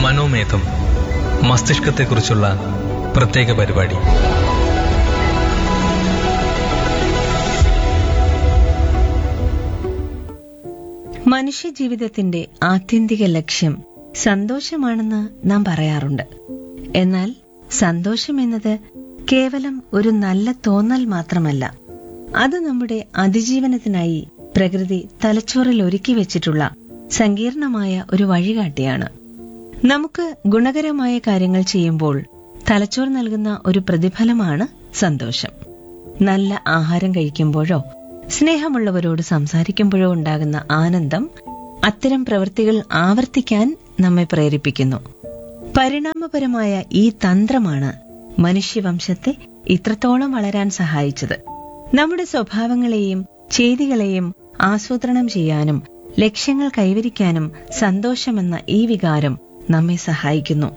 മനോമേധം മസ്തിഷ്കത്തെക്കുറിച്ചുള്ള പ്രത്യേക പരിപാടി മനുഷ്യജീവിതത്തിന്റെ ആത്യന്തിക ലക്ഷ്യം സന്തോഷമാണെന്ന് നാം പറയാറുണ്ട് എന്നാൽ സന്തോഷം എന്നത് കേവലം ഒരു നല്ല തോന്നൽ മാത്രമല്ല അത് നമ്മുടെ അതിജീവനത്തിനായി പ്രകൃതി തലച്ചോറിൽ ഒരുക്കി വെച്ചിട്ടുള്ള സങ്കീർണമായ ഒരു വഴികാട്ടിയാണ് നമുക്ക് ഗുണകരമായ കാര്യങ്ങൾ ചെയ്യുമ്പോൾ തലച്ചോർ നൽകുന്ന ഒരു പ്രതിഫലമാണ് സന്തോഷം നല്ല ആഹാരം കഴിക്കുമ്പോഴോ സ്നേഹമുള്ളവരോട് സംസാരിക്കുമ്പോഴോ ഉണ്ടാകുന്ന ആനന്ദം അത്തരം പ്രവൃത്തികൾ ആവർത്തിക്കാൻ നമ്മെ പ്രേരിപ്പിക്കുന്നു പരിണാമപരമായ ഈ തന്ത്രമാണ് മനുഷ്യവംശത്തെ ഇത്രത്തോളം വളരാൻ സഹായിച്ചത് നമ്മുടെ സ്വഭാവങ്ങളെയും ചെയ്തികളെയും ആസൂത്രണം ചെയ്യാനും ലക്ഷ്യങ്ങൾ കൈവരിക്കാനും സന്തോഷമെന്ന ഈ വികാരം നമ്മെ സഹായിക്കുന്നു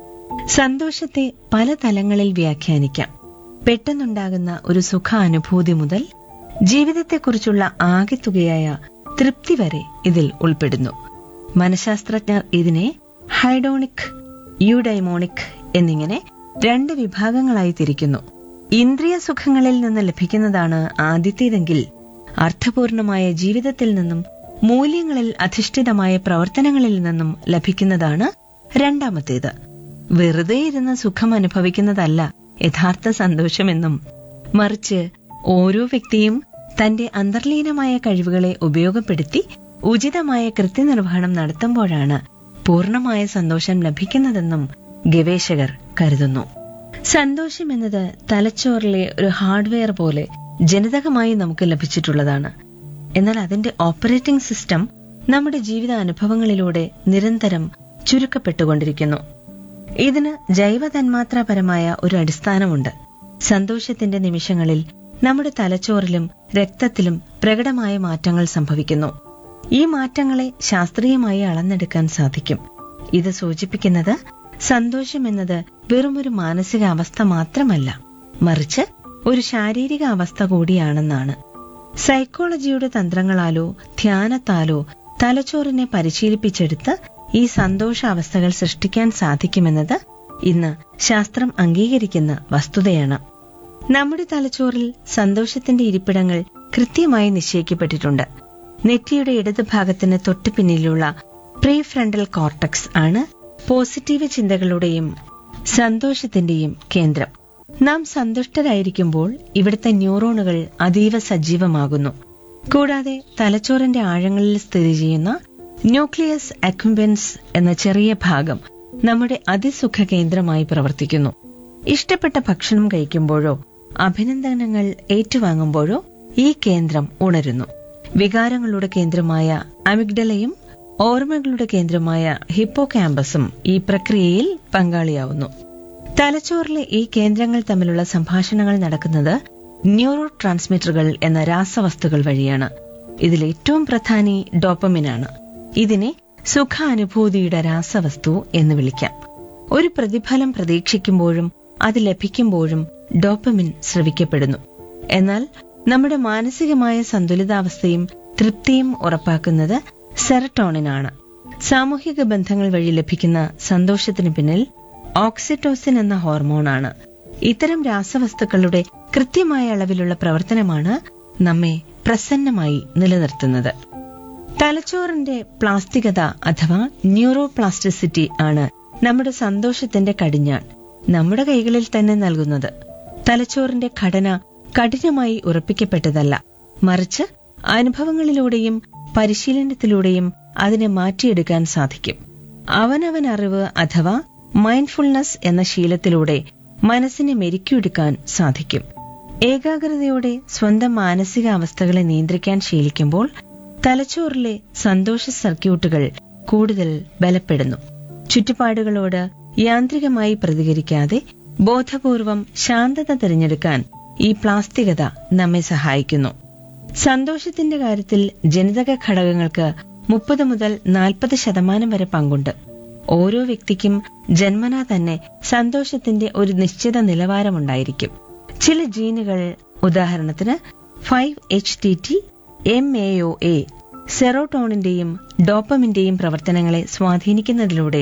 സന്തോഷത്തെ പല തലങ്ങളിൽ വ്യാഖ്യാനിക്കാം പെട്ടെന്നുണ്ടാകുന്ന ഒരു സുഖാനുഭൂതി മുതൽ ജീവിതത്തെക്കുറിച്ചുള്ള ആകെത്തുകയായ തൃപ്തി വരെ ഇതിൽ ഉൾപ്പെടുന്നു മനഃശാസ്ത്രജ്ഞർ ഇതിനെ ഹൈഡോണിക് യൂഡൈമോണിക് എന്നിങ്ങനെ രണ്ട് വിഭാഗങ്ങളായി തിരിക്കുന്നു ഇന്ദ്രിയ സുഖങ്ങളിൽ നിന്ന് ലഭിക്കുന്നതാണ് ആദ്യത്തേതെങ്കിൽ അർത്ഥപൂർണമായ ജീവിതത്തിൽ നിന്നും മൂല്യങ്ങളിൽ അധിഷ്ഠിതമായ പ്രവർത്തനങ്ങളിൽ നിന്നും ലഭിക്കുന്നതാണ് രണ്ടാമത്തേത് വെറുതെ ഇരുന്ന് സുഖം അനുഭവിക്കുന്നതല്ല യഥാർത്ഥ സന്തോഷമെന്നും മറിച്ച് ഓരോ വ്യക്തിയും തന്റെ അന്തർലീനമായ കഴിവുകളെ ഉപയോഗപ്പെടുത്തി ഉചിതമായ കൃത്യനിർവഹണം നടത്തുമ്പോഴാണ് പൂർണ്ണമായ സന്തോഷം ലഭിക്കുന്നതെന്നും ഗവേഷകർ കരുതുന്നു സന്തോഷം എന്നത് തലച്ചോറിലെ ഒരു ഹാർഡ്വെയർ പോലെ ജനിതകമായി നമുക്ക് ലഭിച്ചിട്ടുള്ളതാണ് എന്നാൽ അതിന്റെ ഓപ്പറേറ്റിംഗ് സിസ്റ്റം നമ്മുടെ ജീവിത അനുഭവങ്ങളിലൂടെ നിരന്തരം ചുരുക്കപ്പെട്ടുകൊണ്ടിരിക്കുന്നു ഇതിന് ജൈവ തന്മാത്രാപരമായ ഒരു അടിസ്ഥാനമുണ്ട് സന്തോഷത്തിന്റെ നിമിഷങ്ങളിൽ നമ്മുടെ തലച്ചോറിലും രക്തത്തിലും പ്രകടമായ മാറ്റങ്ങൾ സംഭവിക്കുന്നു ഈ മാറ്റങ്ങളെ ശാസ്ത്രീയമായി അളന്നെടുക്കാൻ സാധിക്കും ഇത് സൂചിപ്പിക്കുന്നത് സന്തോഷം എന്നത് വെറുമൊരു മാനസികാവസ്ഥ മാത്രമല്ല മറിച്ച് ഒരു ശാരീരിക അവസ്ഥ കൂടിയാണെന്നാണ് സൈക്കോളജിയുടെ തന്ത്രങ്ങളാലോ ധ്യാനത്താലോ തലച്ചോറിനെ പരിശീലിപ്പിച്ചെടുത്ത് ഈ സന്തോഷാവസ്ഥകൾ സൃഷ്ടിക്കാൻ സാധിക്കുമെന്നത് ഇന്ന് ശാസ്ത്രം അംഗീകരിക്കുന്ന വസ്തുതയാണ് നമ്മുടെ തലച്ചോറിൽ സന്തോഷത്തിന്റെ ഇരിപ്പിടങ്ങൾ കൃത്യമായി നിശ്ചയിക്കപ്പെട്ടിട്ടുണ്ട് നെറ്റിയുടെ ഇടതുഭാഗത്തിന് തൊട്ടു പിന്നിലുള്ള പ്രീ ഫ്രണ്ടൽ കോർട്ടക്സ് ആണ് പോസിറ്റീവ് ചിന്തകളുടെയും സന്തോഷത്തിന്റെയും കേന്ദ്രം നാം സന്തുഷ്ടരായിരിക്കുമ്പോൾ ഇവിടുത്തെ ന്യൂറോണുകൾ അതീവ സജീവമാകുന്നു കൂടാതെ തലച്ചോറിന്റെ ആഴങ്ങളിൽ സ്ഥിതി ചെയ്യുന്ന ന്യൂക്ലിയസ് അക്യുംബൻസ് എന്ന ചെറിയ ഭാഗം നമ്മുടെ അതിസുഖ കേന്ദ്രമായി പ്രവർത്തിക്കുന്നു ഇഷ്ടപ്പെട്ട ഭക്ഷണം കഴിക്കുമ്പോഴോ അഭിനന്ദനങ്ങൾ ഏറ്റുവാങ്ങുമ്പോഴോ ഈ കേന്ദ്രം ഉണരുന്നു വികാരങ്ങളുടെ കേന്ദ്രമായ അമിഗ്ഡലയും ഓർമ്മകളുടെ കേന്ദ്രമായ ഹിപ്പോ ക്യാമ്പസും ഈ പ്രക്രിയയിൽ പങ്കാളിയാവുന്നു തലച്ചോറിലെ ഈ കേന്ദ്രങ്ങൾ തമ്മിലുള്ള സംഭാഷണങ്ങൾ നടക്കുന്നത് ന്യൂറോ ട്രാൻസ്മിറ്ററുകൾ എന്ന രാസവസ്തുക്കൾ വഴിയാണ് ഇതിൽ ഏറ്റവും പ്രധാനി ഡോപ്പമിനാണ് ഇതിനെ സുഖാനുഭൂതിയുടെ രാസവസ്തു എന്ന് വിളിക്കാം ഒരു പ്രതിഫലം പ്രതീക്ഷിക്കുമ്പോഴും അത് ലഭിക്കുമ്പോഴും ഡോപ്പമിൻ സ്രവിക്കപ്പെടുന്നു എന്നാൽ നമ്മുടെ മാനസികമായ സന്തുലിതാവസ്ഥയും തൃപ്തിയും ഉറപ്പാക്കുന്നത് സെറട്ടോണിനാണ് സാമൂഹിക ബന്ധങ്ങൾ വഴി ലഭിക്കുന്ന സന്തോഷത്തിന് പിന്നിൽ ഓക്സിറ്റോസിൻ എന്ന ഹോർമോണാണ് ഇത്തരം രാസവസ്തുക്കളുടെ കൃത്യമായ അളവിലുള്ള പ്രവർത്തനമാണ് നമ്മെ പ്രസന്നമായി നിലനിർത്തുന്നത് തലച്ചോറിന്റെ പ്ലാസ്റ്റികത അഥവാ ന്യൂറോപ്ലാസ്റ്റിസിറ്റി ആണ് നമ്മുടെ സന്തോഷത്തിന്റെ കടിഞ്ഞാൺ നമ്മുടെ കൈകളിൽ തന്നെ നൽകുന്നത് തലച്ചോറിന്റെ ഘടന കഠിനമായി ഉറപ്പിക്കപ്പെട്ടതല്ല മറിച്ച് അനുഭവങ്ങളിലൂടെയും പരിശീലനത്തിലൂടെയും അതിനെ മാറ്റിയെടുക്കാൻ സാധിക്കും അവനവൻ അറിവ് അഥവാ മൈൻഡ്ഫുൾനെസ് എന്ന ശീലത്തിലൂടെ മനസ്സിനെ മെരുക്കിയെടുക്കാൻ സാധിക്കും ഏകാഗ്രതയോടെ സ്വന്തം മാനസികാവസ്ഥകളെ നിയന്ത്രിക്കാൻ ശീലിക്കുമ്പോൾ തലച്ചോറിലെ സന്തോഷ സർക്യൂട്ടുകൾ കൂടുതൽ ബലപ്പെടുന്നു ചുറ്റുപാടുകളോട് യാന്ത്രികമായി പ്രതികരിക്കാതെ ബോധപൂർവം ശാന്തത തിരഞ്ഞെടുക്കാൻ ഈ പ്ലാസ്തികത നമ്മെ സഹായിക്കുന്നു സന്തോഷത്തിന്റെ കാര്യത്തിൽ ജനിതക ഘടകങ്ങൾക്ക് മുപ്പത് മുതൽ നാൽപ്പത് ശതമാനം വരെ പങ്കുണ്ട് ഓരോ വ്യക്തിക്കും ജന്മനാ തന്നെ സന്തോഷത്തിന്റെ ഒരു നിശ്ചിത നിലവാരമുണ്ടായിരിക്കും ചില ജീനുകൾ ഉദാഹരണത്തിന് five H T T M A O A സെറോട്ടോണിന്റെയും ഡോപ്പമിന്റെയും പ്രവർത്തനങ്ങളെ സ്വാധീനിക്കുന്നതിലൂടെ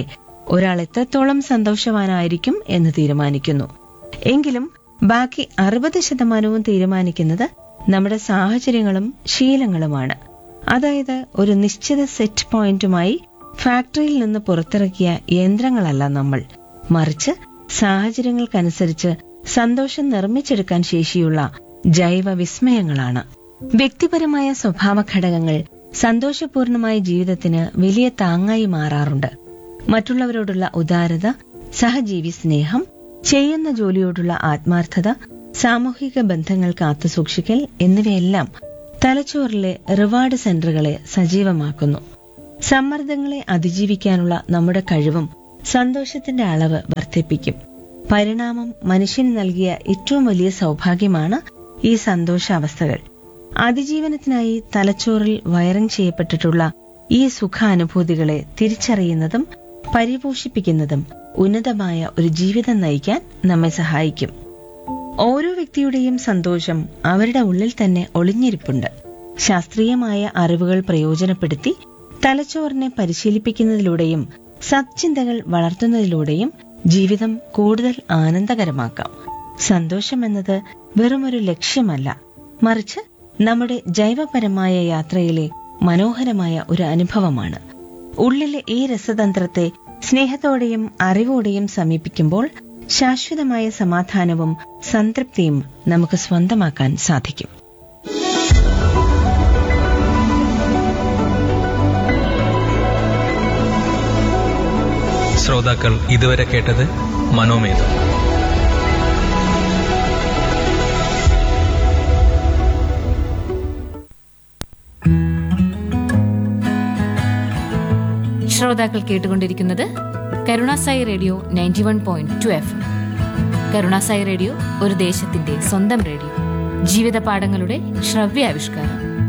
ഒരാൾ എത്രത്തോളം സന്തോഷവാനായിരിക്കും എന്ന് തീരുമാനിക്കുന്നു എങ്കിലും ബാക്കി അറുപത് ശതമാനവും തീരുമാനിക്കുന്നത് നമ്മുടെ സാഹചര്യങ്ങളും ശീലങ്ങളുമാണ് അതായത് ഒരു നിശ്ചിത സെറ്റ് പോയിന്റുമായി ഫാക്ടറിയിൽ നിന്ന് പുറത്തിറക്കിയ യന്ത്രങ്ങളല്ല നമ്മൾ മറിച്ച് സാഹചര്യങ്ങൾക്കനുസരിച്ച് സന്തോഷം നിർമ്മിച്ചെടുക്കാൻ ശേഷിയുള്ള ജൈവ വിസ്മയങ്ങളാണ് വ്യക്തിപരമായ സ്വഭാവ ഘടകങ്ങൾ സന്തോഷപൂർണമായ ജീവിതത്തിന് വലിയ താങ്ങായി മാറാറുണ്ട് മറ്റുള്ളവരോടുള്ള ഉദാരത സഹജീവി സ്നേഹം ചെയ്യുന്ന ജോലിയോടുള്ള ആത്മാർത്ഥത സാമൂഹിക ബന്ധങ്ങൾ കാത്തുസൂക്ഷിക്കൽ എന്നിവയെല്ലാം തലച്ചോറിലെ റിവാർഡ് സെന്ററുകളെ സജീവമാക്കുന്നു സമ്മർദ്ദങ്ങളെ അതിജീവിക്കാനുള്ള നമ്മുടെ കഴിവും സന്തോഷത്തിന്റെ അളവ് വർദ്ധിപ്പിക്കും പരിണാമം മനുഷ്യന് നൽകിയ ഏറ്റവും വലിയ സൗഭാഗ്യമാണ് ഈ സന്തോഷാവസ്ഥകൾ അതിജീവനത്തിനായി തലച്ചോറിൽ വയറിംഗ് ചെയ്യപ്പെട്ടിട്ടുള്ള ഈ സുഖാനുഭൂതികളെ തിരിച്ചറിയുന്നതും പരിപോഷിപ്പിക്കുന്നതും ഉന്നതമായ ഒരു ജീവിതം നയിക്കാൻ നമ്മെ സഹായിക്കും ഓരോ വ്യക്തിയുടെയും സന്തോഷം അവരുടെ ഉള്ളിൽ തന്നെ ഒളിഞ്ഞിരിപ്പുണ്ട് ശാസ്ത്രീയമായ അറിവുകൾ പ്രയോജനപ്പെടുത്തി തലച്ചോറിനെ പരിശീലിപ്പിക്കുന്നതിലൂടെയും സത്ചിന്തകൾ വളർത്തുന്നതിലൂടെയും ജീവിതം കൂടുതൽ ആനന്ദകരമാക്കാം സന്തോഷം എന്നത് വെറുമൊരു ലക്ഷ്യമല്ല മറിച്ച് നമ്മുടെ ജൈവപരമായ യാത്രയിലെ മനോഹരമായ ഒരു അനുഭവമാണ് ഉള്ളിലെ ഈ രസതന്ത്രത്തെ സ്നേഹത്തോടെയും അറിവോടെയും സമീപിക്കുമ്പോൾ ശാശ്വതമായ സമാധാനവും സംതൃപ്തിയും നമുക്ക് സ്വന്തമാക്കാൻ സാധിക്കും ശ്രോതാക്കൾ ഇതുവരെ കേട്ടത് മനോമേധം ശ്രോതാക്കൾ കേട്ടുകൊണ്ടിരിക്കുന്നത് Karunasai radio ninety one point two F Karunasai radio ഒരു ദേശത്തിന്റെ സ്വന്തം റേഡിയോ ജീവിത പാഠങ്ങളുടെ ശ്രവ്യാവിഷ്കാരം